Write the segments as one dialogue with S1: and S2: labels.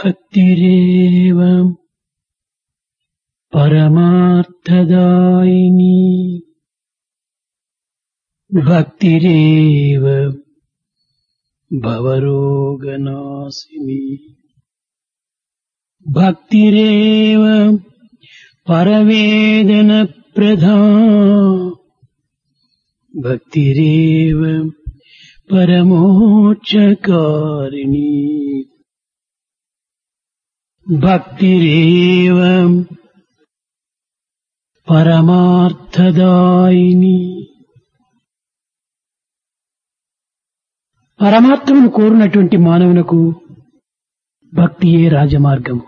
S1: భక్తిరేవ పరమార్థదాయిని భక్తిరేవ భవరోగనాశిని భక్తిరేవ పరవేదన ప్రధా భక్తిరేవ పరమోక్షకారిణి భక్తిరేవ పరమార్థదాయిని పరమాత్మను కోరినటువంటి మానవునకు భక్తియే రాజమార్గము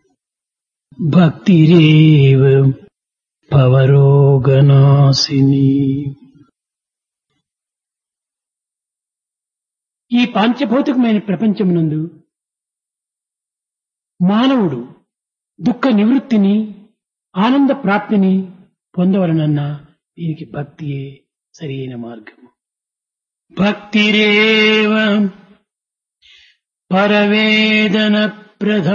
S1: భక్తిరేవ పవరోగనాశిని ఈ పాంచభౌతికమైన ప్రపంచమునందు మానవుడు దుఃఖ నివృత్తిని ఆనంద ప్రాప్తిని పొందవలనన్న దీనికి భక్తియే సరియైన మార్గము భక్తిరేవ పరవేదన ప్రధా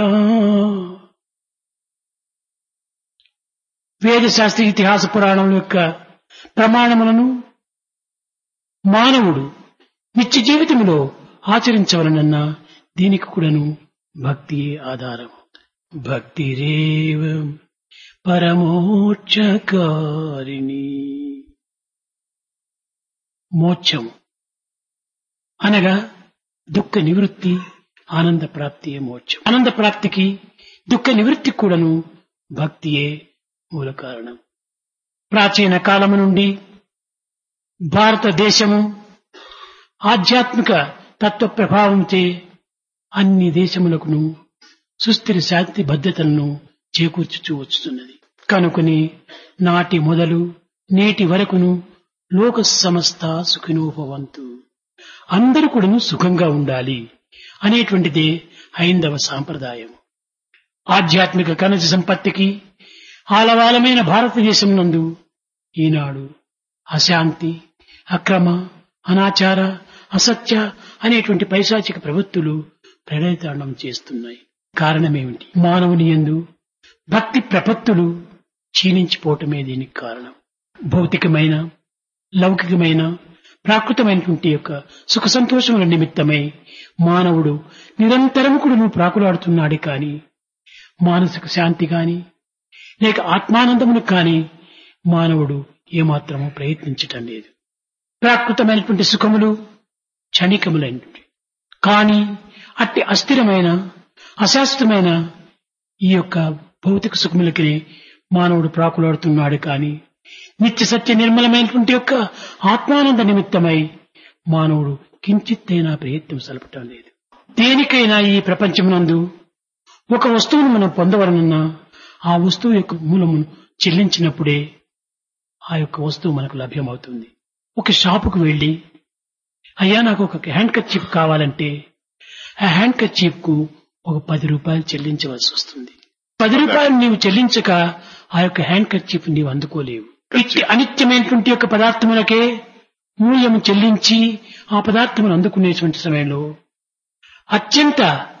S1: వేదశాస్త్ర ఇతిహాస పురాణం యొక్క ప్రమాణములను మానవుడు నిత్య జీవితంలో ఆచరించవలనన్న దీనికి కూడాను భక్తియే ఆధారం భక్తిరేవ పరమోక్షకారిణి మోక్షము అనగా దుఃఖ నివృత్తి ఆనంద ప్రాప్తియే మోక్షం ఆనంద ప్రాప్తికి దుఃఖ నివృత్తి కూడాను భక్తియే మూల కారణం ప్రాచీన కాలము నుండి భారతదేశము ఆధ్యాత్మిక తత్వ ప్రభావంచే అన్ని దేశములకును సుస్థిర శాంతి భద్రతలను చేకూర్చుచూ వచ్చుతున్నది కనుకొని నాటి మొదలు నేటి వరకును లోక సమస్త సుఖినోభవంతు అందరూ కూడాను సుఖంగా ఉండాలి అనేటువంటిదే హైందవ సాంప్రదాయం ఆధ్యాత్మిక ఖనిజ సంపత్తికి ఆలవాలమైన భారతదేశం నందు ఈనాడు అశాంతి అక్రమ అనాచార అసత్య అనేటువంటి పైశాచిక ప్రవృత్తులు ప్రణయతాండం చేస్తున్నాయి కారణమేమిటి మానవుని యందు భక్తి ప్రపత్తులు క్షీణించిపోవటమే దీనికి కారణం భౌతికమైన లౌకికమైన ప్రాకృతమైనటువంటి యొక్క సుఖ సంతోషముల నిమిత్తమై మానవుడు నిరంతరము కూడా ప్రాకులాడుతున్నాడు కాని మానసిక శాంతి కాని లేక ఆత్మానందమును కాని మానవుడు ఏమాత్రము ప్రయత్నించటం లేదు ప్రాకృతమైనటువంటి సుఖములు క్షణికములైనటువంటి కానీ అట్టి అస్థిరమైన అశాశ్వతమైన ఈ యొక్క భౌతిక సుఖములకి మానవుడు ప్రాకులాడుతున్నాడు కాని నిత్య సత్య నిర్మలమైనటువంటి యొక్క ఆత్మానంద నిమిత్తమై మానవుడు కించిత్తైనా ప్రయత్నం సలపటం లేదు దేనికైనా ఈ ప్రపంచమునందు ఒక వస్తువును మనం పొందవలనన్నా ఆ వస్తువు యొక్క మూలమును చెల్లించినప్పుడే ఆ యొక్క వస్తువు మనకు లభ్యమవుతుంది ఒక షాపుకు వెళ్లి అయ్యా నాకు ఒక హ్యాండ్ కర్చీఫ్ కావాలంటే ఆ హ్యాండ్ కర్చీఫ్ కు ఒక పది రూపాయలు చెల్లించవలసి వస్తుంది పది రూపాయలు నీవు చెల్లించక ఆ యొక్క హ్యాండ్ కర్చీఫ్ నీవు అందుకోలేవు ఇట్టి అనిత్యమైనటువంటి యొక్క పదార్థములకే మూల్యము చెల్లించి ఆ పదార్థమును అందుకునేటువంటి సమయంలో అత్యంత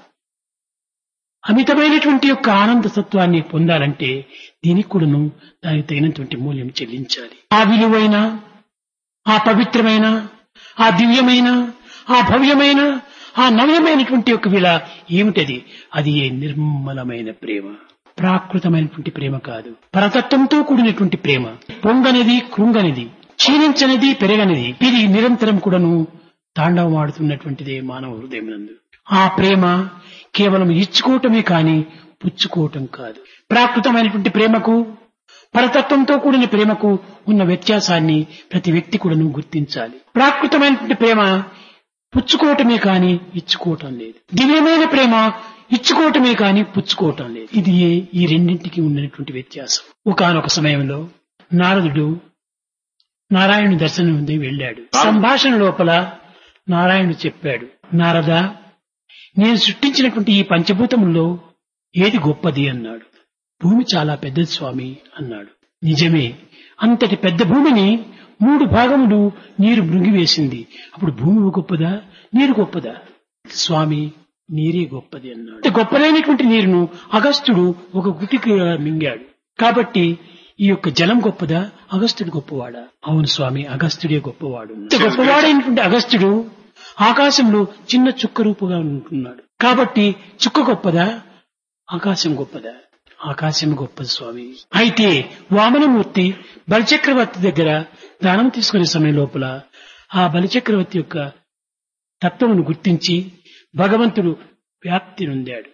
S1: అమితమైనటువంటి యొక్క ఆనంద తత్వాన్ని పొందాలంటే దీనికి కూడాను దానికి తగినటువంటి మూల్యం చెల్లించాలి ఆ విలువైన ఆ పవిత్రమైన ఆ దివ్యమైన ఆ భవ్యమైన ఆ నవ్యమైనటువంటి యొక్క విల ఏమిటది అది ఏ నిర్మలమైన ప్రేమ ప్రాకృతమైనటువంటి ప్రేమ కాదు పరతత్వంతో కూడినటువంటి ప్రేమ పొంగనిది కృంగనిది క్షీణించనిది పెరగనిది ఇది నిరంతరం కూడాను తాండవమాడుతున్నటువంటిదే మానవ హృదయం నందు ఆ ప్రేమ కేవలం ఇచ్చుకోవటమే కాని పుచ్చుకోవటం కాదు ప్రాకృతమైనటువంటి ప్రేమకు పరతత్వంతో కూడిన ప్రేమకు ఉన్న వ్యత్యాసాన్ని ప్రతి వ్యక్తి కూడాను గుర్తించాలి ప్రాకృతమైనటువంటి ప్రేమ పుచ్చుకోవటమే కాని ఇచ్చుకోవటం లేదు దివ్యమైన ప్రేమ ఇచ్చుకోవటమే కాని పుచ్చుకోవటం లేదు ఇది ఈ రెండింటికి ఉన్నటువంటి వ్యత్యాసం ఒకనొక సమయంలో నారదుడు నారాయణుని దర్శనం ఉంది వెళ్ళాడు సంభాషణ లోపల నారాయణుడు చెప్పాడు నారద నేను సృష్టించినటువంటి ఈ పంచభూతముల్లో ఏది గొప్పది అన్నాడు భూమి చాలా పెద్దది స్వామి అన్నాడు నిజమే అంతటి పెద్ద భూమిని మూడు భాగములు నీరు మృంగివేసింది అప్పుడు భూమి గొప్పదా నీరు గొప్పదా స్వామి నీరే గొప్పది అన్నాడు ఇంత గొప్పదైనటువంటి నీరును అగస్త్యుడు ఒక గుటికి మింగాడు కాబట్టి ఈ యొక్క జలం గొప్పదా అగస్త్యుడు గొప్పవాడా అవును స్వామి అగస్త్యుడే గొప్పవాడు ఇంత గొప్పవాడైనటువంటి అగస్త్యుడు ఆకాశంలో చిన్న చుక్క రూపుగా ఉంటున్నాడు కాబట్టి చుక్క గొప్పదా ఆకాశం గొప్పదా ఆకాశం గొప్పది స్వామి అయితే వామనమూర్తి బలిచక్రవర్తి దగ్గర దానం తీసుకునే సమయం లోపల ఆ బలిచక్రవర్తి యొక్క తత్వమును గుర్తించి భగవంతుడు వ్యాప్తి నొందాడు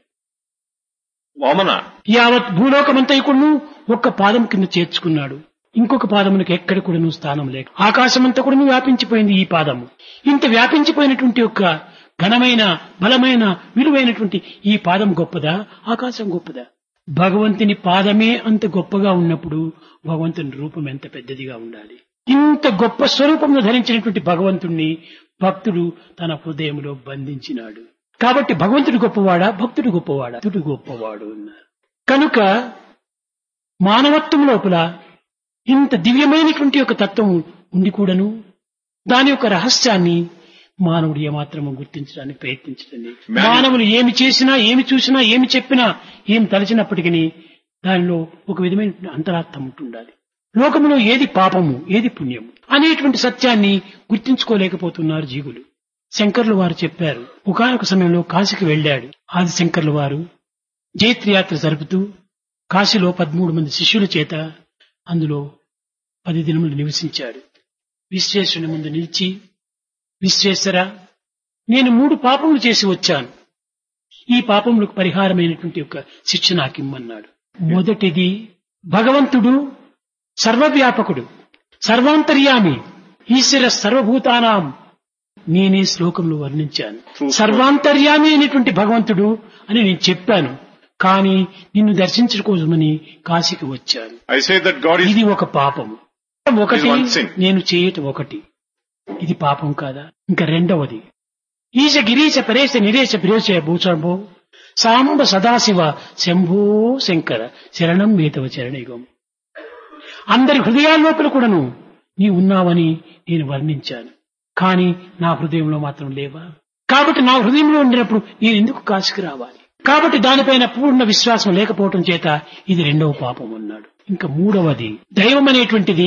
S2: వామన
S1: యావత్ భూలోకమంతైకుడును ఒక్క పాదం కింద చేర్చుకున్నాడు ఇంకొక పాదమునకు ఎక్కడ కూడాను స్థానం లేక ఆకాశమంతా కూడాను వ్యాపించిపోయింది ఈ పాదము ఇంత వ్యాపించిపోయినటువంటి యొక్క ఘనమైన బలమైన విలువైనటువంటి ఈ పాదం గొప్పదా ఆకాశం గొప్పదా భగవంతుని పాదమే అంత గొప్పగా ఉన్నప్పుడు భగవంతుని రూపం ఎంత పెద్దదిగా ఉండాలి ఇంత గొప్ప స్వరూపంలో ధరించినటువంటి భగవంతుణ్ణి భక్తుడు తన హృదయంలో బంధించినాడు కాబట్టి భగవంతుడు గొప్పవాడా భక్తుడు గొప్పవాడా భక్తుడు గొప్పవాడు అన్నారు కనుక మానవత్వం లోపల ఇంత దివ్యమైనటువంటి ఒక తత్వం ఉండి కూడాను దాని యొక్క రహస్యాన్ని మానవుడు ఏమాత్రము గుర్తించడానికి ప్రయత్నించడం లేదు.
S2: Man-
S1: మానవులు ఏమి చేసినా ఏమి చూసినా ఏమి చెప్పినా ఏమి తలచినప్పటికీ దానిలో ఒక విధమైన అంతరార్థం ఉంటుండాలి లోకములో ఏది పాపము ఏది పుణ్యము అనేటువంటి సత్యాన్ని గుర్తించుకోలేకపోతున్నారు జీవులు శంకర్లు వారు చెప్పారు ఒకనొక సమయంలో కాశీకి వెళ్ళాడు ఆది శంకర్లు వారు జైత్రయాత్ర జరుపుతూ కాశీలో పదమూడు మంది శిష్యుల చేత అందులో పది దినములు నివసించాడు విశ్వేశ్వరుని ముందు నిలిచి విశ్వేశ్వర నేను మూడు పాపములు చేసి వచ్చాను ఈ పాపములకు పరిహారమైనటువంటి ఒక శిక్ష నాకిమ్మన్నాడు మొదటిది భగవంతుడు సర్వవ్యాపకుడు సర్వాంతర్యామి ఈశ్వర సర్వభూతానాం నేనే శ్లోకంలో వర్ణించాను
S2: True.
S1: సర్వాంతర్యామి అయినటువంటి భగవంతుడు అని నేను చెప్పాను కానీ నిన్ను దర్శించుకోసమని కాశీకి వచ్చాను
S2: I say that God is
S1: ఇది ఒక పాపము ఒకటి
S2: This is one sin.
S1: నేను చేయటం ఒకటి ఇది పాపం కాదా ఇంకా రెండవది ఈశ గిరీశ పరేశ నిరేశ ప్రేశ భూషంభో సాంబ సదాశివ శంభో శంకర శరణం మేతవ చరణయుగం అందరి హృదయాల లోపల కూడాను నీ ఉన్నావని నేను వర్ణించాను కానీ నా హృదయంలో మాత్రం లేవా కాబట్టి నా హృదయంలో ఉండినప్పుడు నేను ఎందుకు కాశీకి రావాలి కాబట్టి దానిపైన పూర్ణ విశ్వాసం లేకపోవటం చేత ఇది రెండవ పాపం అన్నాడు ఇంకా మూడవది దైవం అనేటువంటిది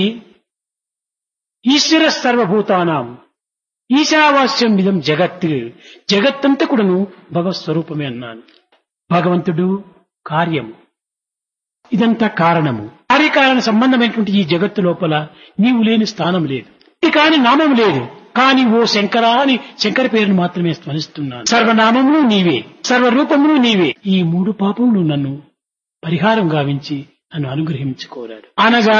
S1: ఈశ్వర సర్వభూతానాం ఈశావాస్యం ఇదం జగత్ జగత్తంతా కూడాను భగవత్ స్వరూపమే అన్నాను భగవంతుడు కార్యము ఇదంతా కారణము కార్యకారణ సంబంధమైనటువంటి ఈ జగత్తు లోపల నీవు లేని స్థానం లేదు ఇది కాని నామం లేదు కాని ఓ శంకరా అని శంకర పేరును మాత్రమే స్మరిస్తున్నాను సర్వనామమును నీవే సర్వరూపమును నీవే ఈ మూడు పాపములు నన్ను పరిహారం గావించి నన్ను అనుగ్రహించుకోరాడు అనగా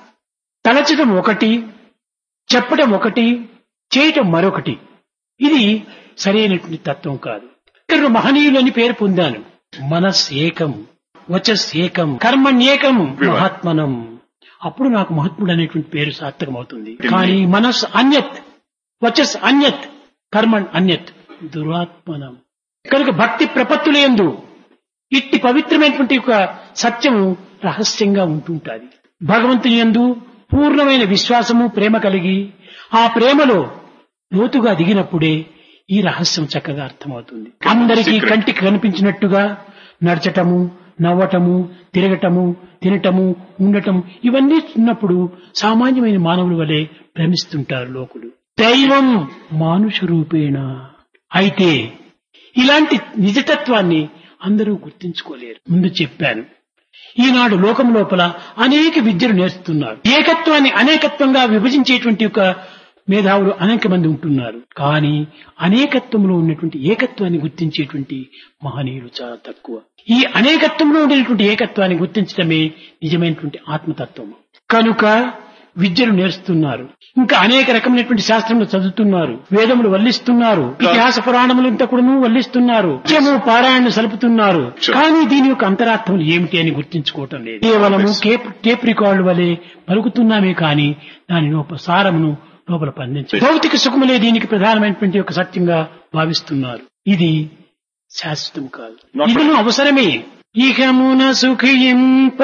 S1: తలచడం ఒకటి చెప్పడం ఒకటి చేయటం మరొకటి ఇది సరైనటువంటి తత్వం కాదు ఇద్దరు మహనీయులు అని పేరు పొందాను మనస్ ఏకం వచస్ ఏకం కర్మణ్యేకం మహాత్మనం అప్పుడు నాకు మహాత్ముడు అనేటువంటి పేరు సార్థకం అవుతుంది కానీ మనస్ అన్యత్ వచస్ అన్యత్ కర్మణ్ అన్యత్ దురాత్మనం కనుక భక్తి ప్రపత్తులందు ఇట్టి పవిత్రమైనటువంటి ఒక సత్యము రహస్యంగా ఉంటుంటాది భగవంతుని యందు పూర్ణమైన విశ్వాసము ప్రేమ కలిగి ఆ ప్రేమలో లోతుగా దిగినప్పుడే ఈ రహస్యం చక్కగా అర్థమవుతుంది అందరికీ
S2: Secret.
S1: కంటికి కనిపించినట్టుగా నడచటము నవ్వటము తిరగటము తినటము ఉండటం ఇవన్నీ ఉన్నప్పుడు సామాన్యమైన మానవుల వలె భ్రమిస్తుంటారు లోకులు దైవం మానుష రూపేణ అయితే ఇలాంటి నిజతత్వాన్ని అందరూ గుర్తించుకోలేరు ముందు చెప్పాను ఈనాడు లోకం లోపల అనేక విద్యలు నేర్చుతున్నారు ఏకత్వాన్ని అనేకత్వంగా విభజించేటువంటి ఒక మేధావులు అనేక మంది ఉంటున్నారు కానీ అనేకత్వంలో ఉన్నటువంటి ఏకత్వాన్ని గుర్తించేటువంటి మహనీయులు చాలా తక్కువ ఈ అనేకత్వంలో ఉండేటువంటి ఏకత్వాన్ని గుర్తించడమే నిజమైనటువంటి ఆత్మతత్వం కనుక విద్యలు నేర్చుతున్నారు ఇంకా అనేక రకమైనటువంటి శాస్త్రములు చదువుతున్నారు వేదములు వల్లిస్తున్నారు ఇతిహాస పురాణములంతా కూడాను వల్లిస్తున్నారు నిత్యము పారాయణ సలుపుతున్నారు కానీ దీని యొక్క అంతరార్థం ఏమిటి అని గుర్తించుకోవటం లేదు కేవలము కేప్ టేప్ రికార్డు వలె పలుకుతున్నామే కానీ దాని లోపల సారమును లోపల పండించారు భౌతిక సుఖములే దీనికి ప్రధానమైనటువంటి ఒక సత్యంగా భావిస్తున్నారు ఇది శాశ్వతం కాదు
S2: Not
S1: ఇది అవసరమే ఇహమున సుఖింప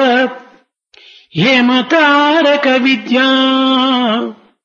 S1: హేమతారక విద్యా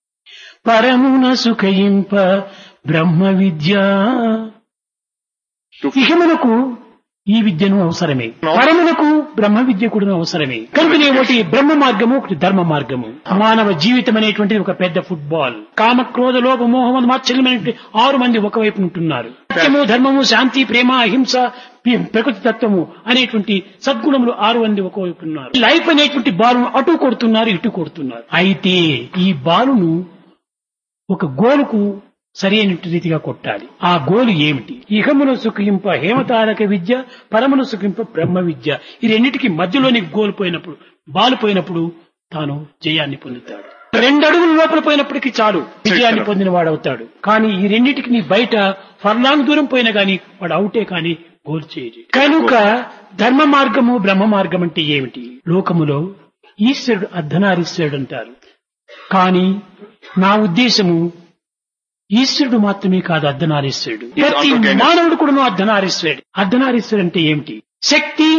S1: పరమున సుఖయింప బ్రహ్మ విద్య ఇహమునకు ఈ విద్యను అవసరమే పరమునకు బ్రహ్మ విద్య కూడా అవసరమే కనుకనే ఒకటి బ్రహ్మ మార్గము ఒకటి ధర్మ మార్గము మానవ జీవితం అనేటువంటిది ఒక పెద్ద ఫుట్బాల్ కామ క్రోధ లోభ మోహం మాత్సల్యమైనటువంటి ఆరు మంది ఒకవైపు ఉంటున్నారు సత్యము ధర్మము శాంతి ప్రేమ అహింస పి- ప్రకృతి తత్వము అనేటువంటి సద్గుణములు ఆరు మంది ఒకవైపు ఉన్నారు లైఫ్ అనేటువంటి బాలును అటు కొడుతున్నారు ఇటు కొడుతున్నారు అయితే ఈ బాలును ఒక గోలుకు సరైన రీతిగా కొట్టాలి ఆ గోలు ఏమిటి ఇహమును సుఖింప హేమతారక విద్య పరమును సుఖింప బ్రహ్మ విద్య ఈ రెండింటికి మధ్యలోని గోలు పోయినప్పుడు బాలు పోయినప్పుడు తాను జయాన్ని పొందుతాడు రెండు అడుగుల లోపల పోయినప్పటికీ చాలు విజయాన్ని పొందిన వాడవుతాడు కానీ ఈ రెండింటికి నీ బయట ఫర్లాంగ్ దూరం పోయినా గాని వాడు అవుటే కానీ గోల్ చేయడు కనుక ధర్మ మార్గము బ్రహ్మ మార్గం అంటే ఏమిటి లోకములో ఈశ్వరుడు అర్ధనారీశ్వరుడు అంటారు కానీ నా ఉద్దేశము ఈశ్వరుడు మాత్రమే కాదు అర్ధనారీశ్వరుడు ప్రతి మానవుడు కూడా అర్ధనారీశ్వరుడు అర్ధనారీశ్వరుడు అంటే ఏమిటి శక్తి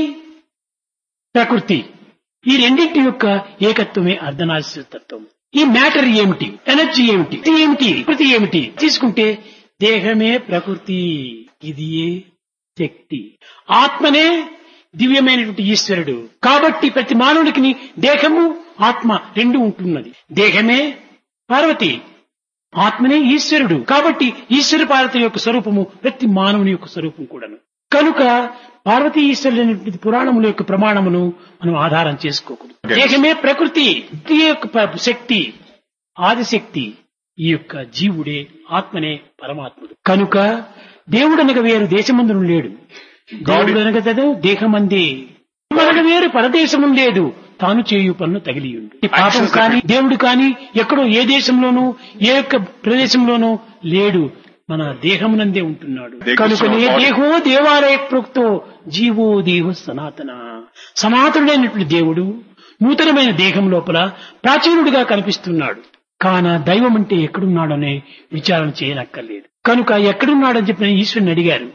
S1: ప్రకృతి ఈ రెండింటి యొక్క ఏకత్వమే అర్ధనారీశ్వర తత్వం ఈ మ్యాటర్ ఏమిటి ఎనర్జీ ఏమిటి ఇది ఏమిటి ప్రకృతి ఏమిటి తీసుకుంటే దేహమే ప్రకృతి ఇది ఏ శక్తి ఆత్మనే దివ్యమైనటువంటి ఈశ్వరుడు కాబట్టి ప్రతి మానవుడికి దేహము ఆత్మ రెండు ఉంటున్నది దేహమే పార్వతి ఆత్మనే ఈశ్వరుడు కాబట్టి ఈశ్వర పార్వతి యొక్క స్వరూపము ప్రతి మానవుని యొక్క స్వరూపం కూడాను కనుక పార్వతీ ఈశ్వరుడు అనేటువంటి పురాణముల యొక్క ప్రమాణమును మనం ఆధారం చేసుకోకూడదు దేహమే ప్రకృతి ఈ యొక్క ప- శక్తి ఆదిశక్తి ఈ యొక్క జీవుడే ఆత్మనే పరమాత్ముడు కనుక దేవుడనగా వేరు దేశమందును లేడు దేవుడు అనగా తదు దేహమందే మనకు వేరు పరదేశము లేదు తాను చేయు పనులు తగిలియుండు ఈ పాపం కానీ దేవుడు కానీ ఎక్కడో ఏ దేశంలోనూ ఏ యొక్క ప్రదేశంలోనూ లేడు మన దేహమునందే ఉంటున్నాడు కనుకనే దేహో దేవాలయ ప్రోక్తో జీవో దేహో సనాతన సనాతనుడైనటువంటి దేవుడు నూతనమైన దేహం లోపల ప్రాచీనుడిగా కనిపిస్తున్నాడు కాన దైవం అంటే ఎక్కడున్నాడనే విచారణ చేయనక్కర్లేదు కనుక ఎక్కడున్నాడని చెప్పిన ఈశ్వరుని అడిగారు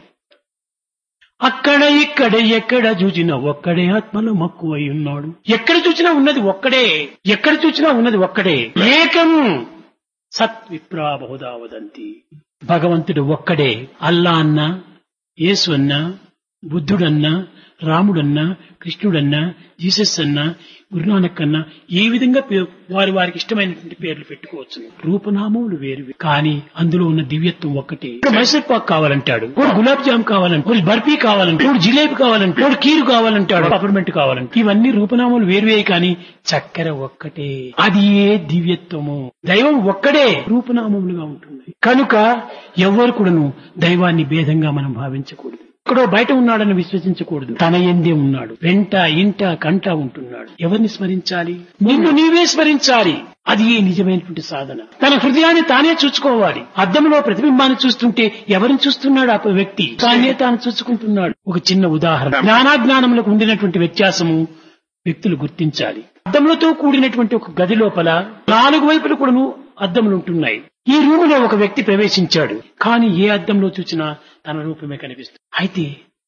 S1: అక్కడ ఇక్కడ ఎక్కడ చూచినా ఒక్కడే ఆత్మలో మక్కువై ఉన్నాడు ఎక్కడ చూచినా ఉన్నది ఒక్కడే ఎక్కడ చూచినా ఉన్నది ఒక్కడే ఏకం సత్ విప్రా బహుదా వదంతి భగవంతుడు ఒక్కడే అల్లా అన్నా యేసు అన్నా బుద్ధుడన్నా రాముడన్నా కృష్ణుడన్నా జీసస్ అన్నా గురునానక్ అన్నా ఏ విధంగా పే- వారి వారికి ఇష్టమైనటువంటి పేర్లు పెట్టుకోవచ్చు రూపనామములు వేరు కానీ అందులో ఉన్న దివ్యత్వం ఒక్కటే ఇప్పుడు మైసూర్ పాక్ కావాలంటాడు ఇప్పుడు గులాబ్ జామ్ కావాలంటే ఇప్పుడు బర్ఫీ కావాలంటే ఇప్పుడు జిలేబీ కావాలంటే ఇప్పుడు కీరు కావాలంటాడు పపర్మెంట్ కావాలంటే ఇవన్నీ రూపనామాలు వేరువే కానీ చక్కెర ఒక్కటే అది ఏ దివ్యత్వము దైవం ఒక్కడే రూపనామములుగా ఉంటుంది కనుక ఎవ్వరు కూడాను దైవాన్ని భేదంగా మనం భావించకూడదు ఎక్కడో బయట ఉన్నాడని విశ్వసించకూడదు తన ఎందే ఉన్నాడు వెంట ఇంట కంట ఉంటున్నాడు ఎవరిని స్మరించాలి నిన్ను నీవే స్మరించాలి అది ఏ నిజమైనటువంటి సాధన తన హృదయాన్ని తానే చూసుకోవాలి అద్దంలో ప్రతిబింబాన్ని చూస్తుంటే ఎవరిని చూస్తున్నాడు ఆ వ్యక్తి తానే తాను చూసుకుంటున్నాడు ఒక చిన్న ఉదాహరణ జ్ఞానాజ్ఞానములకు ఉండినటువంటి వ్యత్యాసము వ్యక్తులు గుర్తించాలి అద్దములతో కూడినటువంటి ఒక గది లోపల నాలుగు వైపులు కూడాను అద్దములు ఉంటున్నాయి ఈ రూములో ఒక వ్యక్తి ప్రవేశించాడు కానీ ఏ అద్దంలో చూసినా తన రూపమే కనిపిస్తుంది అయితే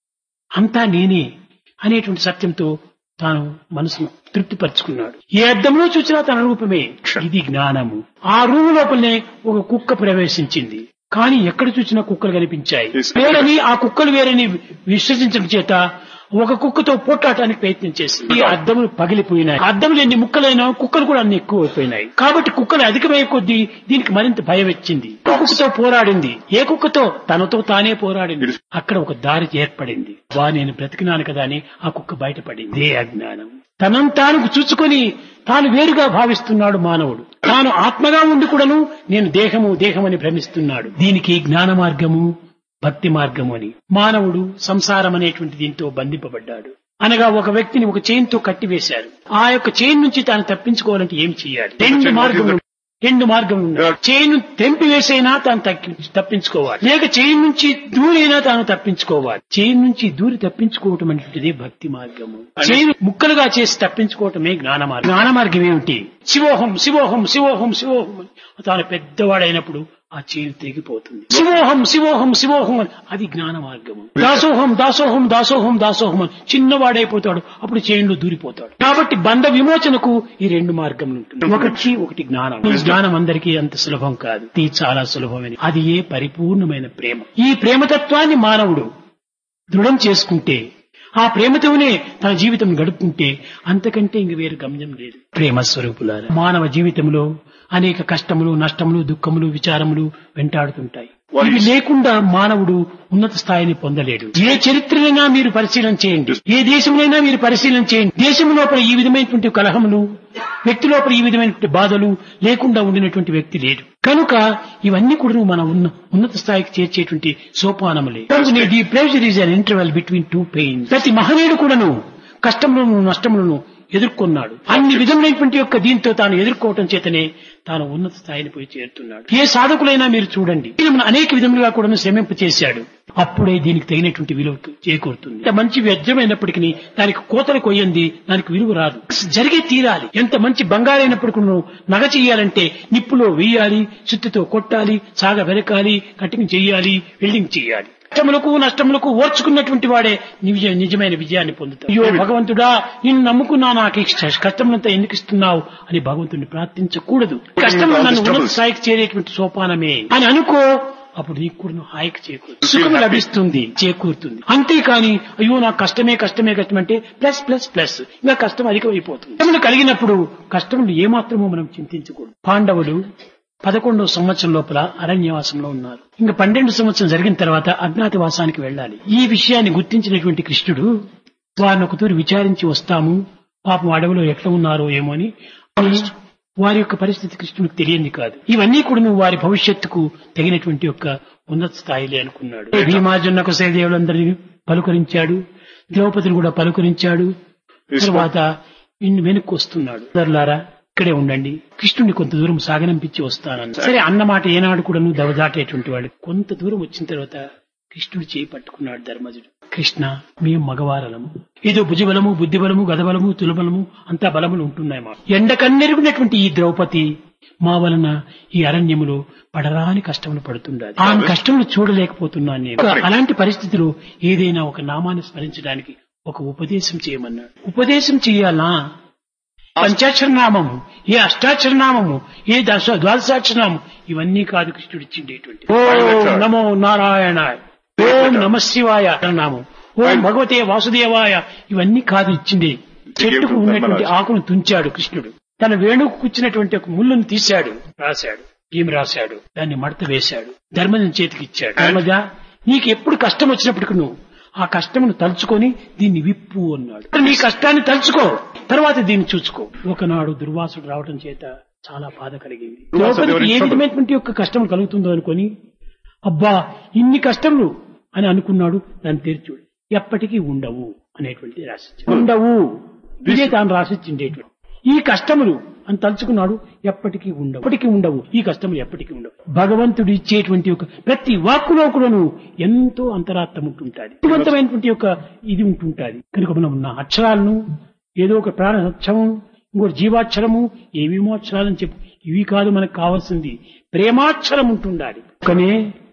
S1: అంతా నేనే అనేటువంటి సత్యంతో తాను మనసును తృప్తిపరుచుకున్నాడు ఏ అద్దంలో చూసినా తన రూపమే ఇది జ్ఞానము ఆ రూము లోపలనే ఒక కుక్క ప్రవేశించింది కానీ ఎక్కడ చూసినా కుక్కలు కనిపించాయి
S2: Yes.
S1: వేరని ఆ కుక్కలు వేరని విశ్వసించడం చేత ఒక కుక్కతో పోట్లాడటానికి ప్రయత్నం చేసింది ఈ అద్దములు పగిలిపోయినాయి అద్దములు ఎన్ని ముక్కలైనా కుక్కలు కూడా అన్ని ఎక్కువ అయిపోయినాయి కాబట్టి కుక్కలు అధికమయ్యే కొద్దీ దీనికి మరింత భయం వచ్చింది ఒక కుక్కతో పోరాడింది ఏ కుక్కతో తనతో తానే పోరాడింది అక్కడ ఒక దారి ఏర్పడింది వా నేను బ్రతికినాను కదా అని ఆ కుక్క బయటపడింది ఇదే అజ్ఞానం తనను తాను చూచుకొని తాను వేరుగా భావిస్తున్నాడు మానవుడు తాను ఆత్మగా ఉండి కూడాను నేను దేహము దేహమని భ్రమిస్తున్నాడు దీనికి జ్ఞాన మార్గము భక్తి మార్గము అని మానవుడు సంసారం అనేటువంటి దీంతో బంధింపబడ్డాడు అనగా ఒక వ్యక్తిని ఒక చైన్ తో కట్టివేశారు ఆ యొక్క చైన్ నుంచి తాను తప్పించుకోవాలంటే ఏం చేయాలి రెండు మార్గములు రెండు మార్గములు ఉన్నాయి చైన్ తెంపి వేసైనా తాను తక్కి- తప్పించుకోవాలి లేక చైన్ నుంచి దూరైనా తాను తప్పించుకోవాలి చైన్ నుంచి దూరి తప్పించుకోవటం అనేటువంటిది భక్తి మార్గము చైన్ ముక్కలుగా చేసి తప్పించుకోవటమే జ్ఞాన మార్గం జ్ఞాన మార్గం ఏమిటి శివోహం శివోహం శివోహం శివోహం అని తాను పెద్దవాడైనప్పుడు ఆ చైన్ తెగిపోతుంది శివోహం శివోహం శివోహం అని అది జ్ఞాన మార్గము దాసోహం దాసోహం దాసోహం దాసోహం అని చిన్నవాడైపోతాడు అప్పుడు చైన్లో దూరిపోతాడు కాబట్టి బంధ విమోచనకు ఈ రెండు మార్గములు ఉంటుంది ఒకటి ఒకటి జ్ఞానం ఈ జ్ఞానం అందరికీ అంత సులభం కాదు ఇది చాలా సులభమైన అది ఏ పరిపూర్ణమైన ప్రేమ ఈ ప్రేమతత్వాన్ని మానవుడు దృఢం చేసుకుంటే ఆ ప్రేమతోనే తన జీవితం గడుపుకుంటే అంతకంటే ఇంక వేరు గమ్యం లేదు ప్రేమ స్వరూపులారా మానవ జీవితంలో అనేక కష్టములు నష్టములు దుఃఖములు విచారములు వెంటాడుతుంటాయి ఇవి లేకుండా మానవుడు ఉన్నత స్థాయిని పొందలేడు ఏ చరిత్రనైనా మీరు పరిశీలన చేయండి ఏ దేశంలోనైనా మీరు పరిశీలన చేయండి దేశం లోపల ఈ విధమైనటువంటి కలహములు వ్యక్తి లోపల ఈ విధమైనటువంటి బాధలు లేకుండా ఉండినటువంటి వ్యక్తి లేడు కనుక ఇవన్నీ కూడా మన ఉన్న ఉన్నత స్థాయికి చేర్చేటువంటి సోపానములే the pleasure is an interval between two pain ప్రతి మహనీయుడు కూడాను కష్టములను నష్టములను ఎదుర్కొన్నాడు అన్ని విధములైనటువంటి యొక్క దీంతో తాను ఎదుర్కోవటం చేతనే తాను ఉన్నత స్థాయిని పోయి చేరుతున్నాడు ఏ సాధకులైనా మీరు చూడండి ఈయన అనేక విధములుగా కూడా శ్రమింప చేశాడు అప్పుడే దీనికి తగినటువంటి విలువ చేకూరుతుంది ఎంత మంచి వ్యర్థమైనప్పటికీ దానికి కోతలు కొయ్యంది దానికి విలువ రాదు జరిగే తీరాలి ఎంత మంచి బంగారైనప్పటికీ నగ చెయ్యాలంటే నిప్పులో వేయాలి సుత్తితో కొట్టాలి సాగ వెనకాలి కటింగ్ చెయ్యాలి వెల్డింగ్ చెయ్యాలి కష్టములకు నష్టములకు ఓర్చుకున్నటువంటి వాడే నిజ నిజమైన విజయాన్ని పొందుతాడు అయ్యో భగవంతుడా నిన్ను నమ్ముకున్నా నాకు ఈ కష్టములంతా ఎందుకు ఇస్తున్నావు అని భగవంతుడిని ప్రార్థించకూడదు కష్టం నన్ను ఉన్నత స్థాయికి చేరేటువంటి సోపానమే అని అనుకో అప్పుడు నీకు కూడా హాయికి చేకూరు సుఖం లభిస్తుంది చేకూరుతుంది అంతేకాని అయ్యో నాకు కష్టమే కష్టమే కష్టం అంటే ప్లస్ ప్లస్ ప్లస్ ఇంకా కష్టం అధికమైపోతుంది కష్టములు కలిగినప్పుడు కష్టములు ఏమాత్రమో మనం చింతించకూడదు పాండవులు పదకొండవ సంవత్సరం లోపల అరణ్యవాసంలో ఉన్నారు ఇంకా పన్నెండు సంవత్సరం జరిగిన తర్వాత అజ్ఞాతవాసానికి వెళ్ళాలి ఈ విషయాన్ని గుర్తించినటువంటి కృష్ణుడు వారిని ఒక తూరి విచారించి వస్తాము పాపం అడవిలో ఎట్లా ఉన్నారో ఏమో అని వారి యొక్క పరిస్థితి కృష్ణుడికి తెలియంది కాదు ఇవన్నీ కూడా నువ్వు వారి భవిష్యత్తుకు తగినటువంటి యొక్క ఉన్నత స్థాయిలే అనుకున్నాడు భీమార్జునకు సేదేవులందరినీ పలుకరించాడు ద్రౌపదిని కూడా పలుకరించాడు తర్వాత ఇన్ని వెనక్కి వస్తున్నాడు సర్లారా ఇక్కడే ఉండండి కృష్ణుడిని కొంత దూరం సాగనంపించి వస్తానన్న సరే అన్నమాట ఏనాడు కూడా నువ్వు దవదాటేటువంటి వాడు కొంత దూరం వచ్చిన తర్వాత కృష్ణుడు చేయి పట్టుకున్నాడు ధర్మజుడు కృష్ణ మేము మగవారలము ఏదో భుజబలము బుద్ధిబలము గదబలము తులబలము అంతా బలములు ఉంటున్నాయి మా ఎండ కన్నెరుగునటువంటి ఈ ద్రౌపది మా వలన ఈ అరణ్యములో పడరాని కష్టములు పడుతుండాలి ఆ కష్టములు చూడలేకపోతున్నాను నేను అలాంటి పరిస్థితిలో ఏదైనా ఒక నామాన్ని స్మరించడానికి ఒక ఉపదేశం చేయమన్నాడు ఉపదేశం చేయాలా పంచాక్షర నామము ఏ అష్టాక్షర నామము ఏ దశ ద్వాదశాక్షర నామం ఇవన్నీ కాదు కృష్ణుడు ఇచ్చిండేటువంటి ఓం నమో నారాయణాయ ఓం నమ శివాయ నామం ఓం భగవతే వాసుదేవాయ ఇవన్నీ కాదు ఇచ్చింది చెట్టుకు ఉన్నటువంటి ఆకును తుంచాడు కృష్ణుడు తన వేణుకు కూర్చున్నటువంటి ఒక ముళ్ళును తీశాడు రాశాడు ఏమి రాశాడు దాన్ని మడత వేశాడు ధర్మజన్ చేతికి ఇచ్చాడు ధర్మజ నీకు ఎప్పుడు కష్టం వచ్చినప్పటికి నువ్వు ఆ కష్టమును తలుచుకొని దీన్ని విప్పు అన్నాడు నీ కష్టాన్ని తలుచుకో తర్వాత దీన్ని చూసుకో ఒకనాడు దుర్వాసుడు రావడం చేత చాలా బాధ కలిగింది ద్రౌపదికి ఏ విధమైనటువంటి యొక్క కష్టం కలుగుతుందో అనుకొని అబ్బా ఇన్ని కష్టములు అని అనుకున్నాడు దాన్ని తెరిచూడు ఎప్పటికీ ఉండవు అనేటువంటి రాసిచ్చాడు ఉండవు ఇదే తాను రాసిచ్చిండేటువంటి ఈ కష్టములు అని తలుచుకున్నాడు ఎప్పటికీ ఉండవు ఎప్పటికీ ఉండవు ఈ కష్టములు ఎప్పటికీ ఉండవు భగవంతుడు ఇచ్చేటువంటి ఒక ప్రతి వాక్కులో కూడాను ఎంతో అంతరార్థం ఉంటుంటాది శక్తివంతమైనటువంటి యొక్క ఇది ఉంటుంటాది కనుక మనం ఉన్న అక్షరాలను ఏదో ఒక ప్రాణ అక్షరం ఇంకోటి జీవాక్షరము ఏమేమో అక్షరాలని చెప్పు ఇవి కాదు మనకు కావాల్సింది ప్రేమాక్షరం ఉంటుండాలి కనే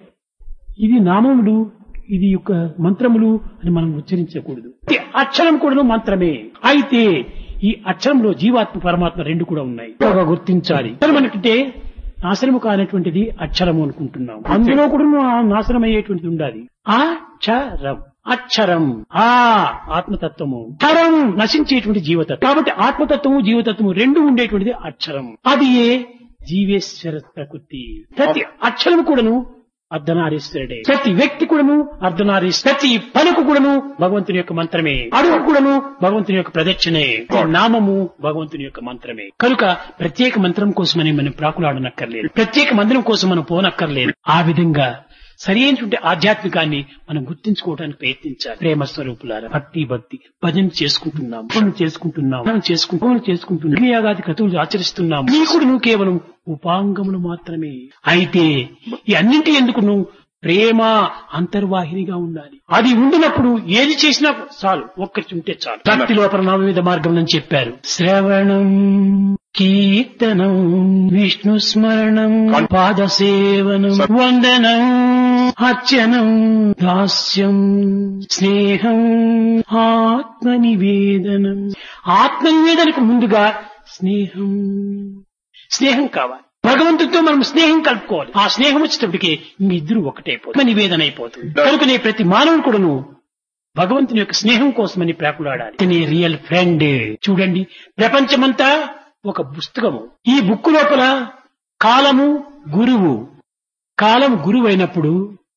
S1: ఇది నామములు ఇది యొక్క మంత్రములు అని మనం ఉచ్చరించకూడదు అక్షరం కూడా మంత్రమే అయితే ఈ అక్షరంలో జీవాత్మ పరమాత్మ రెండు కూడా ఉన్నాయి బాగా గుర్తించాలి మనకంటే నాశనము కానటువంటిది అక్షరము అనుకుంటున్నాం అందులో కూడా నాశనం అయ్యేటువంటిది ఉండాలి అక్షరం అక్షరం ఆ ఆత్మతత్వము అక్షరం నశించేటువంటి జీవతత్వం కాబట్టి ఆత్మతత్వము జీవతత్వము రెండు ఉండేటువంటిది అక్షరం అది ఏ జీవేశ్వర ప్రకృతి ప్రతి అక్షరం కూడాను అర్ధనారీశ్వరుడే ప్రతి వ్యక్తి కూడాను అర్ధనారీశ్వరు ప్రతి పలుకు కూడాను భగవంతుని యొక్క మంత్రమే అడుగు కూడాను భగవంతుని యొక్క ప్రదక్షిణే నామము భగవంతుని యొక్క మంత్రమే కనుక ప్రత్యేక మంత్రం కోసమని మనం ప్రాకులాడనక్కర్లేదు ప్రత్యేక మంత్రం కోసం మనం పోనక్కర్లేదు ఆ విధంగా సరైనటువంటి ఆధ్యాత్మికాన్ని మనం గుర్తించుకోవడానికి ప్రయత్నించాలి ప్రేమ స్వరూపులారా భక్తి భక్తి భజన చేసుకుంటున్నాం పనులు చేసుకుంటున్నాం మనం చేసుకుంటున్నాం చేసుకుంటున్నాం యాగాది క్రతువులు ఆచరిస్తున్నాం నీ కూడా నువ్వు కేవలం ఉపాంగములు మాత్రమే అయితే ఈ అన్నింటి ఎందుకు నువ్వు ప్రేమ అంతర్వాహినిగా ఉండాలి అది ఉండినప్పుడు ఏది చేసినా చాలు ఒక్కటి ఉంటే చాలు భక్తి లోపల నవవిధ మార్గం అని చెప్పారు శ్రవణం కీర్తనం విష్ణు స్మరణం పాదసేవనం వందనం అర్చనం దాస్యం స్నేహం ఆత్మనివేదనం ఆత్మనివేదనకు ముందుగా స్నేహం స్నేహం కావాలి భగవంతుడితో మనం స్నేహం కలుపుకోవాలి ఆ స్నేహం వచ్చేటప్పటికి మీ ఇద్దరు ఒకటైపోతుంది నివేదన అయిపోతుంది కనుకనే ప్రతి మానవుడు కూడాను భగవంతుని యొక్క స్నేహం కోసమని ప్రాకులాడాలి ఇతని రియల్ ఫ్రెండ్ చూడండి ప్రపంచమంతా ఒక పుస్తకము ఈ బుక్ లోపల కాలము గురువు కాలం గురువు అయినప్పుడు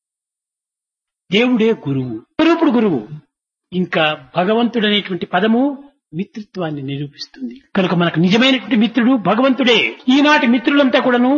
S1: దేవుడే గురువు స్వరూపుడు గురువు ఇంకా భగవంతుడు అనేటువంటి పదము మిత్రత్వాన్ని నిరూపిస్తుంది కనుక మనకు నిజమైనటువంటి మిత్రుడు భగవంతుడే ఈనాటి మిత్రులంతా కూడాను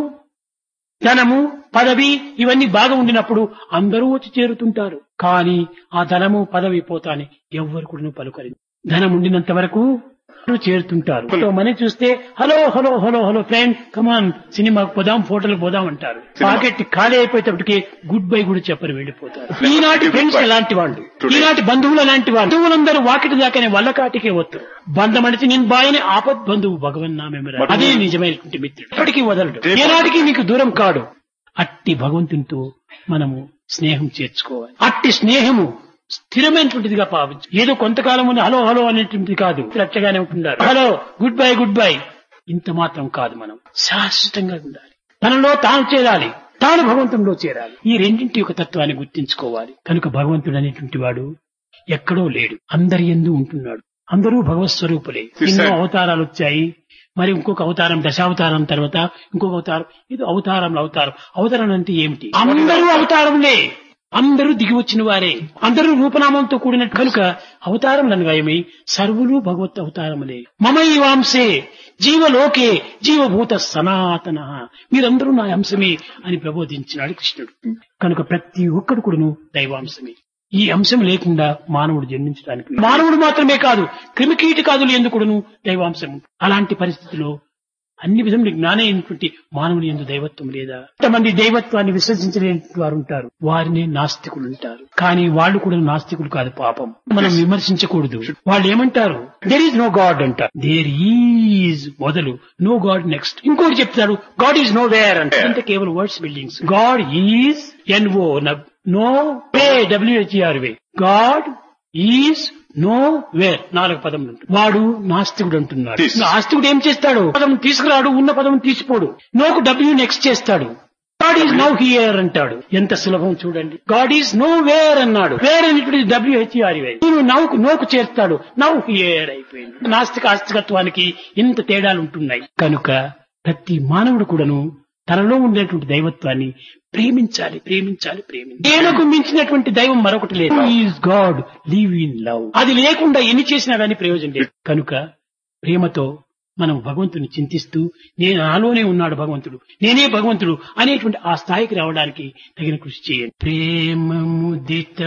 S1: ధనము పదవి ఇవన్నీ బాగా ఉండినప్పుడు అందరూ వచ్చి చేరుతుంటారు కానీ ఆ ధనము పదవి పోతాని ఎవ్వరు కూడా పలుకరి ధనం ఉండినంత వరకు అందరూ చేరుతుంటారు సో మనం చూస్తే hello hello hello hello friend come on సినిమాకు పోదాం ఫోటోలకు పోదాం అంటారు పాకెట్ ఖాళీ అయిపోయేటప్పటికి గుడ్ బై కూడా చెప్పరు వెళ్ళిపోతారు ఈనాటి ఫ్రెండ్స్ ఎలాంటి వాళ్ళు ఈనాటి బంధువులు అలాంటి వాళ్ళు బంధువులందరూ వాకిటి దాకానే వల్లకాటికే వస్తారు బంధమడిచి నేను బాయని ఆపద్ బంధువు భగవన్ నామెమరా అదే నిజమైనటువంటి మిత్రుడు ఎప్పటికీ వదలడు ఏనాటికి నీకు దూరం కాడు అట్టి భగవంతునితో మనము స్నేహం చేర్చుకోవాలి అట్టి స్నేహము స్థిరమైనటువంటిదిగా భావించు ఏదో కొంతకాలం ఉన్న హలో హలో అనేటువంటిది కాదు రచ్చగానే ఉంటున్నారు hello goodbye goodbye ఇంత మాత్రం కాదు మనం శాశ్వతంగా ఉండాలి తనలో తాను చేరాలి తాను భగవంతునిలో చేరాలి ఈ రెండింటి యొక్క తత్వాన్ని గుర్తించుకోవాలి కనుక భగవంతుడు అనేటువంటి వాడు ఎక్కడో లేడు అందరి ఎందు ఉంటున్నాడు అందరూ భగవత్ స్వరూపులే ఎన్నో అవతారాలు వచ్చాయి మరి ఇంకొక అవతారం దశావతారం తర్వాత ఇంకొక అవతారం ఇది అవతారంలో అవతారం అవతారం అంటే ఏమిటి అందరూ అవతారంలే అందరూ దిగి వచ్చిన వారే అందరూ రూపనామంతో కూడిన కనుక అవతారం నన్వయమై సర్వులు భగవత్ అవతారములే మమ ఈ వాంసే జీవలోకే జీవభూత సనాతన మీరందరూ నా అంశమే అని ప్రబోధించినాడు కృష్ణుడు కనుక ప్రతి ఒక్కడు కూడాను దైవాంశమే ఈ అంశం లేకుండా మానవుడు జన్మించడానికి మానవుడు మాత్రమే కాదు క్రిమికీటకాదులు ఎందుకుడును దైవాంశం అలాంటి పరిస్థితిలో అన్ని విధములు జ్ఞానమైనటువంటి మానవుని ఎందు దైవత్వం లేదా కొంతమంది దైవత్వాన్ని విశ్వసించలేని వారు ఉంటారు వారిని నాస్తికులు ఉంటారు కానీ వాళ్ళు కూడా నాస్తికులు కాదు పాపం మనం విమర్శించకూడదు వాళ్ళు ఏమంటారు దేర్ ఈజ్ నో గాడ్ అంటారు దేర్ ఈజ్ మొదలు నో గాడ్ నెక్స్ట్ ఇంకోటి చెప్తారు గాడ్ ఈజ్ నో వేర్ అంటారు అంటే కేవలం words buildings God is N O no way W H R way God is nowhere నాలుగు పదములు ఉంటాయి. వాడు నాస్తికుడు అంటున్నాడు
S2: This.
S1: నాస్తికుడు ఏం చేస్తాడు పదం తీసుకురాడు ఉన్న పదం తీసిపోడు నోకు డబ్ల్యూ నెక్స్ట్ చేస్తాడు గాడ్ ఈజ్ నౌ హియర్ అంటాడు ఎంత సులభం చూడండి గాడ్ ఈజ్ నో వేర్ అన్నాడు వేర్ అనేటువంటి డబ్ల్యూహెచ్ఆర్ నేను నౌకు నోకు చేస్తాడు నౌ హియర్ అయిపోయింది నాస్తిక ఆస్తికత్వానికి ఇంత తేడాలు ఉంటున్నాయి కనుక ప్రతి మానవుడు కూడాను తనలో ఉండేటువంటి దైవత్వాన్ని ప్రేమించాలి ప్రేమించాలి ప్రేమించాలి ప్రేమకు మించినటువంటి దైవం మరొకటి లేదు is God live in love అది లేకుండా ఎన్ని చేసినా గానీ ప్రయోజనం లేదు కనుక ప్రేమతో మనం భగవంతుని చింతిస్తూ నేను నాలోనే ఉన్నాడు భగవంతుడు నేనే భగవంతుడు అనేటువంటి ఆ స్థాయికి రావడానికి తగిన కృషి చేయండి ప్రేమ ముదిత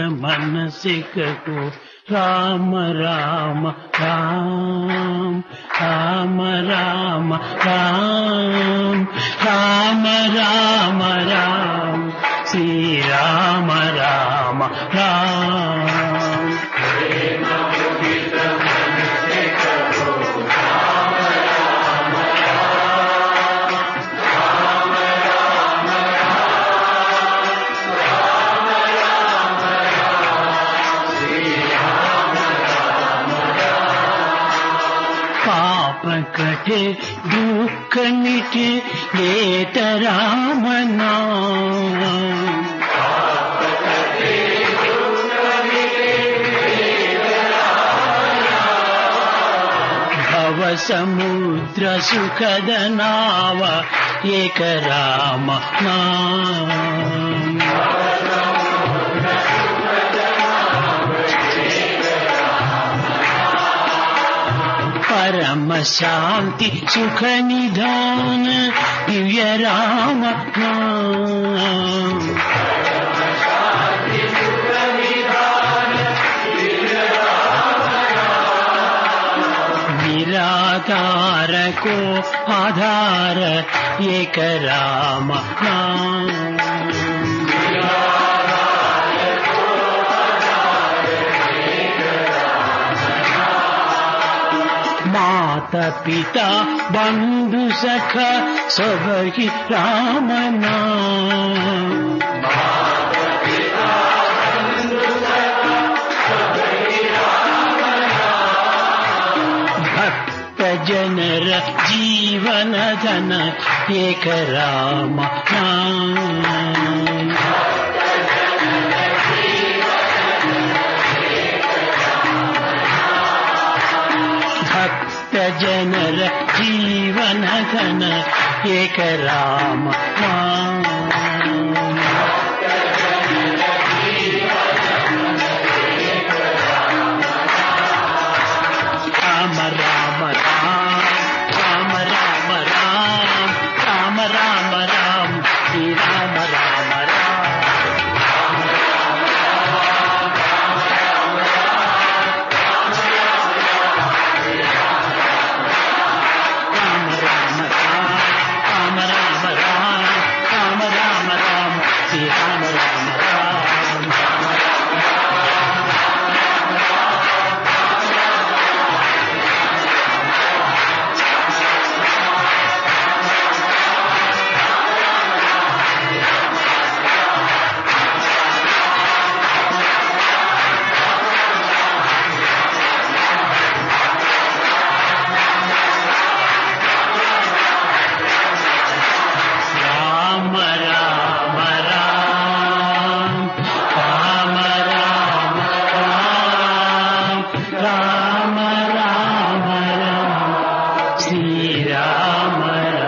S1: మనసికకు రామ రామ రామ రామ రామ రామ రామ రామ రామ శ్రీరామ రామ రామ పాప కటే దుఃఖ మిటే లేత రామనా భవ సముద్ర సుఖద నావ ఏక రామ నామ పరమ శాంతి సుఖ నిధాన దివ్య రామ నామ. निराधार को आधार एक राम नाम माता पिता बंधु सखा सब ही राम नाम ಭಕ್ತ ಜನರ ಜೀವನ ಧನ ಏಕ ರಾಮ ನಾಮ. జనర జీవన ఘన ఏక రామ నామ. రామ రామ రామ రామ రామ రామ రామ రామ రామ శ్రీ రామ రామ రామ రామ రామ రామ రామ రామ రామ రామ రామ శ్రీ రామ రామ రామ రామ రామ రామ రామ రామ రామ రామ రామ రామ శ్రీరామ రామ